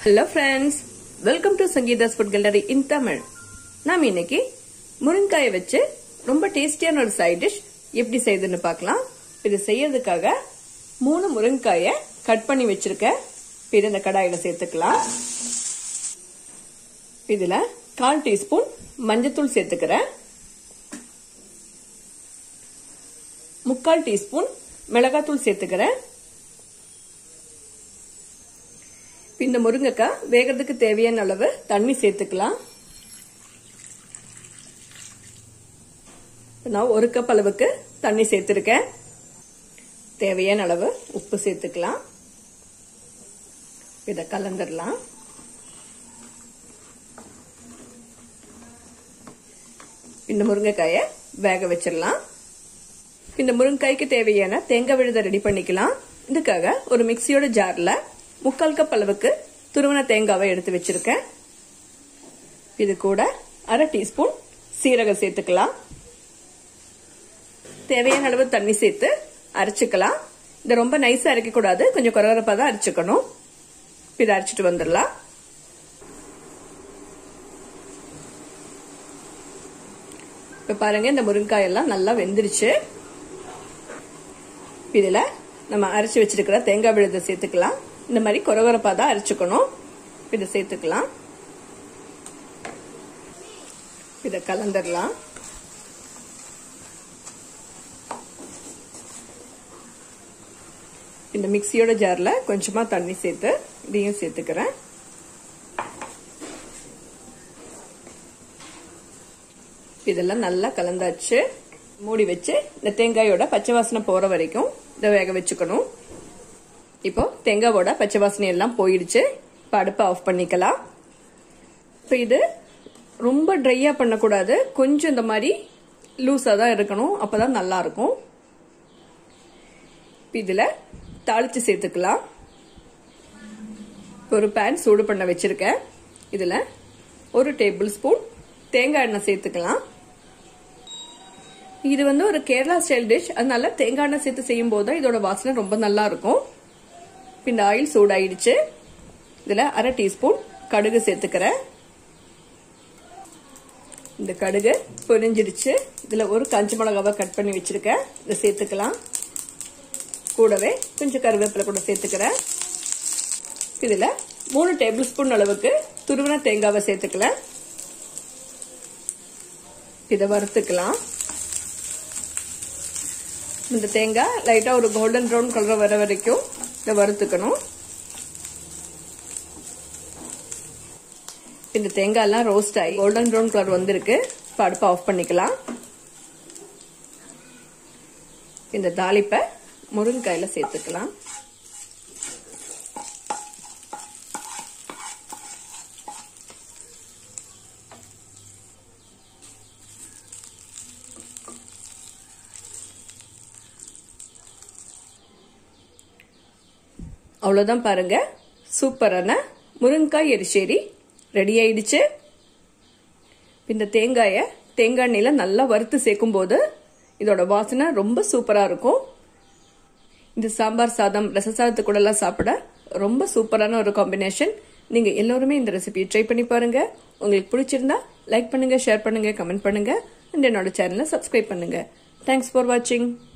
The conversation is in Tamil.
hello friends welcome to Sangeetha's food gallery in Tamil நாம் இன்னைக்கு முருங்காயை வச்சு ரொம்ப டேஸ்டியான ஒரு சைட் டிஷ் எப்படி செய்யுதுன்னு பார்க்கலாம் இது செய்யறதுக்காக மூணு முருங்காயை கட் பண்ணி வச்சிருக்கேன் இது இந்த கடாயில சேர்த்துக்கலாம் இதுல கால் டீஸ்பூன் மஞ்சத்தூள் சேர்த்துக்கிறேன் முக்கால் டீஸ்பூன் மிளகாத்தூள் சேர்த்துக்கிறேன் இந்த முருங்கைக்காய் வேகிறதுக்கு தேவையான அளவு தண்ணி சேர்த்துக்கலாம் நான் ஒரு கப் அளவுக்கு தண்ணி சேர்த்திருக்கேன் தேவையான அளவு உப்பு சேர்த்துக்கலாம் இதை கலந்துடலாம் இந்த முருங்கைக்காயை வேக வச்சிடலாம் இந்த முருங்கைக்காய்க்கு தேவையான தேங்காய் விழுதை ரெடி பண்ணிக்கலாம் இதுக்காக ஒரு மிக்சியோட ஜார்ல முக்கால் கப் அளவுக்கு துருவன தேங்காவை எடுத்து வச்சிருக்கேன் இது கூட அரை டீஸ்பூன் சீரகம் சேர்த்துக்கலாம் தேவையான அளவு தண்ணி சேர்த்து அரைச்சுக்கலாம் இதை ரொம்ப நைஸா அரைக்க கூடாது கொஞ்சம் குறவரப்பா தான் அரைச்சுக்கணும் இதை அரைச்சிட்டு வந்துடலாம் இப்ப பாருங்க இந்த முருங்காய் எல்லாம் நல்லா வெந்துருச்சு இதுல நம்ம அரைச்சு வச்சிருக்கிற தேங்காய் விழுதை சேர்த்துக்கலாம் இந்த மாதிரி கொரகொரப்பா தான் அரைச்சுக்கணும் இதை சேர்த்துக்கலாம் இதை கலந்துடலாம் இந்த மிக்சியோட ஜார்ல கொஞ்சமா தண்ணி சேர்த்து இதையும் சேர்த்துக்கிறேன் இதெல்லாம் நல்லா கலந்தாச்சு மூடி வச்சு இந்த தேங்காயோட பச்சை வாசனை போற வரைக்கும் இதை வேக வச்சுக்கணும் இப்போ தேங்காவோட பச்சை வாசனை எல்லாம் போயிடுச்சு இப்போ அடுப்பை ஆஃப் பண்ணிக்கலாம் இப்போ இது ரொம்ப ட்ரையா பண்ணக்கூடாது கொஞ்சம் இந்த மாதிரி லூஸாக தான் இருக்கணும் அப்பதான் நல்லா இருக்கும் இதில் தாளிச்சு சேர்த்துக்கலாம் ஒரு பேன் சூடு பண்ண வச்சிருக்கேன் இதில் ஒரு டேபிள் ஸ்பூன் தேங்காய் எண்ணெய் சேர்த்துக்கலாம் இது வந்து ஒரு கேரளா ஸ்டைல் டிஷ் அதனால தேங்காய் எண்ணெய் சேர்த்து செய்யும் போது இதோட வாசனை ரொம்ப நல்லா இருக்கும் இந்த ஆயில் சூடாயிடுச்சு இதுல அரை டீஸ்பூன் கடுகு சேர்த்துக்கிறேன் இந்த கடுகு பொரிஞ்சிடுச்சு இதுல ஒரு கஞ்சி மிளகாவை கட் பண்ணி வச்சிருக்கேன் இதை சேர்த்துக்கலாம் கூடவே கொஞ்சம் கருவேப்பிலை கூட சேர்த்துக்கிறேன் இதுல மூணு டேபிள் ஸ்பூன் அளவுக்கு துருவன தேங்காவை சேர்த்துக்கலாம் இதை வறுத்துக்கலாம் இந்த தேங்காய் லைட்டா ஒரு கோல்டன் ப்ரௌன் கலர் வர வரைக்கும் இதை வறுத்துக்கணும் இந்த தேங்காய் எல்லாம் ரோஸ்ட் ஆகி கோல்டன் ப்ரௌன் கலர் வந்திருக்கு இப்போ அடுப்பை ஆஃப் பண்ணிக்கலாம் இந்த தாளிப்பை முருங்கைக்காயில சேர்த்துக்கலாம் அவ்வளோதான் பாருங்க சூப்பரான முருங்காய் எரிசேரி ரெடி ஆயிடுச்சு இந்த தேங்காயை தேங்காய் எண்ணெயில நல்லா வறுத்து சேர்க்கும் போது இதோட வாசனை ரொம்ப சூப்பரா இருக்கும் இந்த சாம்பார் சாதம் ரச சாதத்து கூட எல்லாம் சாப்பிட ரொம்ப சூப்பரான ஒரு காம்பினேஷன் நீங்க எல்லாருமே இந்த ரெசிபியை ட்ரை பண்ணி பாருங்க உங்களுக்கு பிடிச்சிருந்தா லைக் பண்ணுங்க ஷேர் பண்ணுங்க கமெண்ட் பண்ணுங்க அண்ட் என்னோட சேனலை சப்ஸ்கிரைப் பண்ணுங்க தேங்க்ஸ் ஃபார் வாட்சிங்